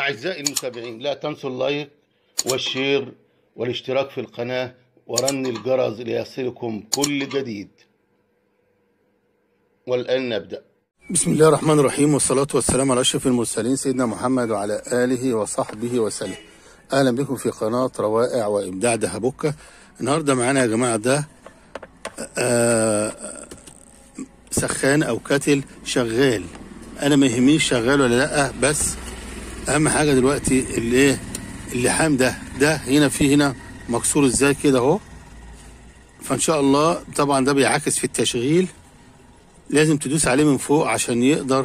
أعزائي المتابعين لا تنسوا اللايك والشير والاشتراك في القناة ورن الجرس ليصلكم كل جديد والآن نبدأ بسم الله الرحمن الرحيم والصلاة والسلام على أشرف المرسلين سيدنا محمد وعلى آله وصحبه وسلم أهلا بكم في قناة روائع وإبداع دهبوكة النهاردة معانا يا جماعة ده آه سخان أو كتل شغال أنا ما يهمنيش شغال ولا لأ بس أهم حاجة دلوقتي اللي إيه اللحام ده ده هنا في هنا مكسور ازاي كده اهو فان شاء الله طبعا ده بيعاكس في التشغيل لازم تدوس عليه من فوق عشان يقدر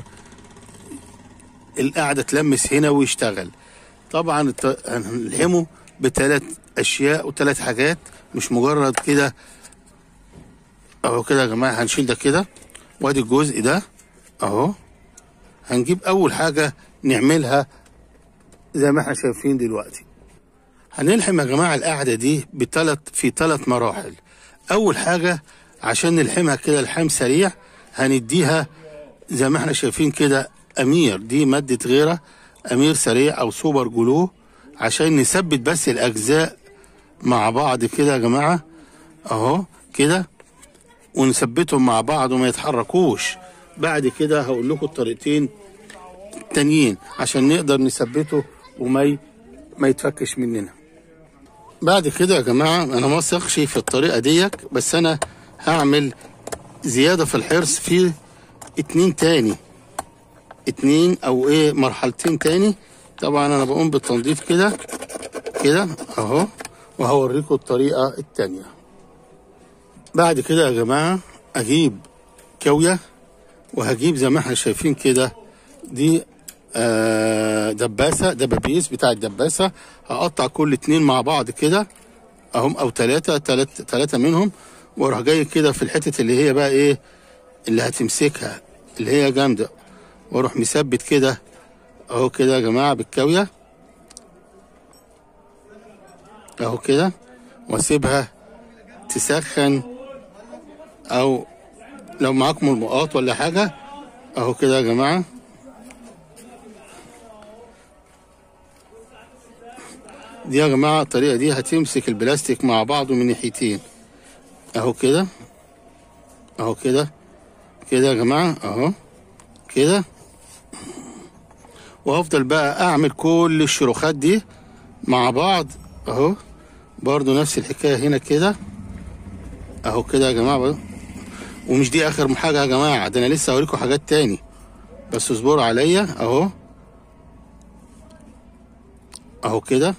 القاعدة تلمس هنا ويشتغل طبعا الت- هنلحمه بثلاث اشياء وثلاث حاجات مش مجرد كده اهو كده يا جماعة هنشيل ده كده وادي الجزء ده اهو هنجيب اول حاجة نعملها زي ما احنا شايفين دلوقتي هنلحم يا جماعة القعدة دي بثلاث في ثلاث مراحل أول حاجة عشان نلحمها كده لحام سريع هنديها زي ما احنا شايفين كده أمير دي مادة غيرة أمير سريع أو سوبر جلو عشان نثبت بس الأجزاء مع بعض كده يا جماعة أهو كده ونثبتهم مع بعض وما يتحركوش بعد كده هقول لكم الطريقتين تانيين عشان نقدر نثبته وما ي... ما يتفكش مننا بعد كده يا جماعة أنا ما اثقش في الطريقة ديك بس أنا هعمل زيادة في الحرص في اتنين تاني اتنين أو إيه مرحلتين تاني طبعا أنا بقوم بالتنظيف كده كده أهو وهوريكم الطريقة التانية بعد كده يا جماعة أجيب كاوية وهجيب زي ما احنا شايفين كده دي آه، دباسه دبابيس بتاع الدباسه هقطع كل اتنين مع بعض كده اهم او تلاتة تلات تلاتة منهم واروح جاي كده في الحتة اللي هي بقى ايه اللي هتمسكها اللي هي جامدة واروح مثبت كده اهو كده يا جماعة بالكاوية اهو كده واسيبها تسخن او لو معاكم المقاط ولا حاجة اهو كده يا جماعة دي يا جماعة الطريقة دي هتمسك البلاستيك مع بعضه من ناحيتين اهو كده اهو كده كده يا جماعة اهو كده وافضل بقى اعمل كل الشروخات دي مع بعض اهو برضو نفس الحكاية هنا كده اهو كده يا جماعة بقى. ومش دي اخر حاجة يا جماعة ده انا لسه هوريكم حاجات تاني بس اصبروا عليا اهو اهو كده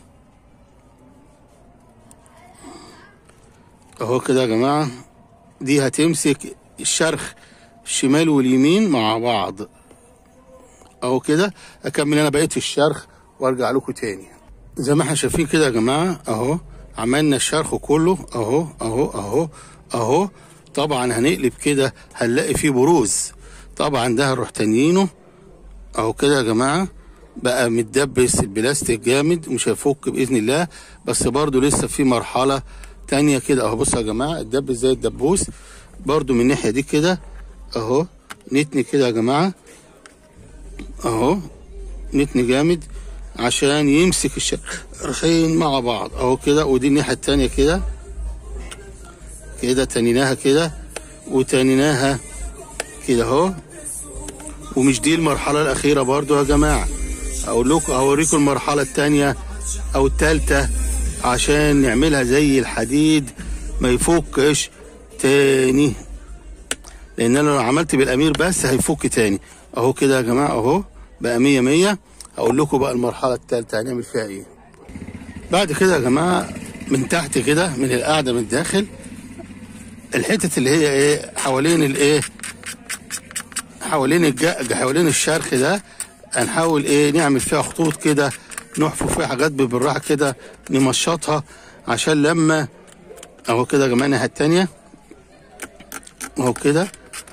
اهو كده يا جماعة دي هتمسك الشرخ الشمال واليمين مع بعض اهو كده اكمل انا بقية الشرخ وارجع لكم تاني زي ما احنا شايفين كده يا جماعة اهو عملنا الشرخ كله اهو اهو اهو اهو طبعا هنقلب كده هنلاقي فيه بروز طبعا ده هنروح تانيينه اهو كده يا جماعة بقى متدبس البلاستيك جامد مش هيفك باذن الله بس برضو لسه في مرحلة تانية كده اهو بصوا يا جماعة اتدبس زي الدبوس برضو من الناحية دي كده اهو نتني كده يا جماعة اهو نتني جامد عشان يمسك الشرخين مع بعض اهو كده ودي الناحية التانية كده كده تنيناها كده وتنيناها كده اهو ومش دي المرحلة الأخيرة برضو يا جماعة أقول لكم هوريكم المرحلة التانية أو التالتة عشان نعملها زي الحديد ما يفكش تاني لأن أنا لو عملت بالأمير بس هيفك تاني أهو كده يا جماعة أهو بقى مية مية أقول لكم بقى المرحلة التالتة هنعمل فيها إيه بعد كده يا جماعة من تحت كده من القاعدة من الداخل الحتة اللي هي إيه حوالين الإيه حوالين الج... حوالين الشرخ ده هنحاول ايه نعمل فيها خطوط كده نحفر فيها حاجات بالراحه كده نمشطها عشان لما اهو كده يا جماعه الناحيه التانيه اهو كده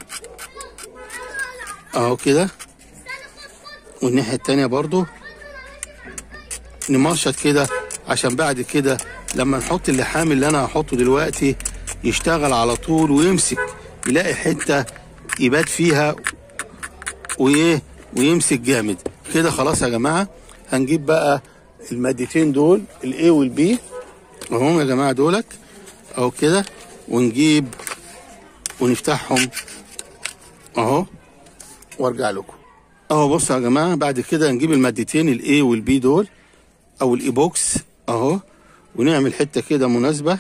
اهو كده والناحيه التانيه برضو نمشط كده عشان بعد كده لما نحط اللحام اللي انا هحطه دلوقتي يشتغل على طول ويمسك يلاقي حته يبات فيها وايه ويمسك جامد كده خلاص يا جماعه هنجيب بقى المادتين دول الاي والبي اهم يا جماعه دولك اهو كده ونجيب ونفتحهم اهو وارجع لكم اهو بصوا يا جماعه بعد كده نجيب المادتين الاي والبي دول او الايبوكس اهو ونعمل حته كده مناسبه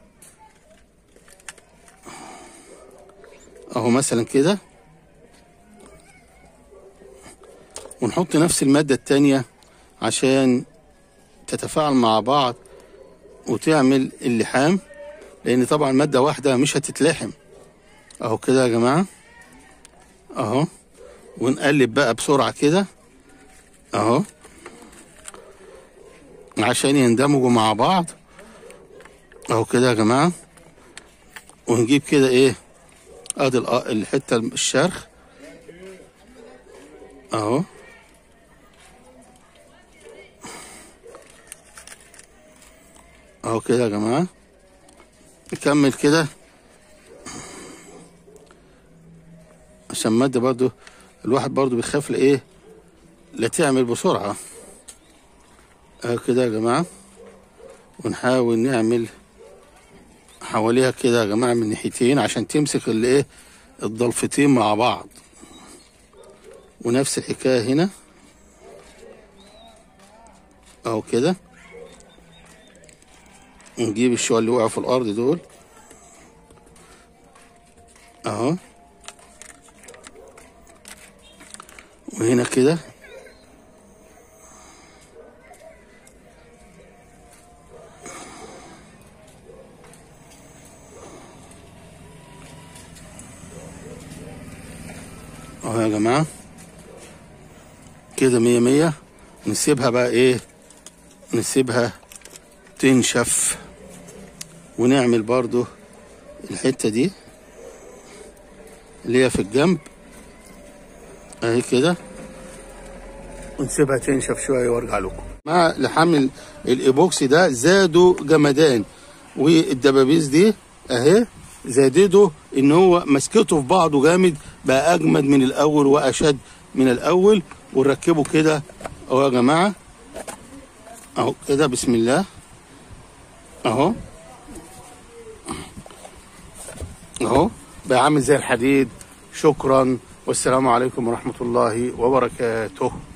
اهو مثلا كده ونحط نفس المادة التانية عشان تتفاعل مع بعض وتعمل اللحام لان طبعا مادة واحدة مش هتتلحم اهو كده يا جماعة اهو ونقلب بقى بسرعة كده اهو عشان يندمجوا مع بعض اهو كده يا جماعة ونجيب كده ايه ادي الأ- الحتة الشرخ اهو اهو كده يا جماعة نكمل كده عشان مادة برضو الواحد برضو بيخاف لايه لا تعمل بسرعة اهو كده يا جماعة ونحاول نعمل حواليها كده يا جماعة من ناحيتين عشان تمسك الايه الضلفتين مع بعض ونفس الحكاية هنا اهو كده نجيب الشوال اللي وقعوا في الارض دول اهو وهنا كده اهو يا جماعة كده مية مية نسيبها بقى ايه نسيبها تنشف ونعمل برضو الحتة دي اللي هي في الجنب اهي كده ونسيبها تنشف شوية وارجع لكم مع لحام الايبوكسي ده زادوا جمدان والدبابيس دي اهي زادته ان هو مسكته في بعضه جامد بقى اجمد من الاول واشد من الاول ونركبه كده اهو يا جماعه اهو كده بسم الله اهو اهو بقى عامل زي الحديد شكرا والسلام عليكم ورحمه الله وبركاته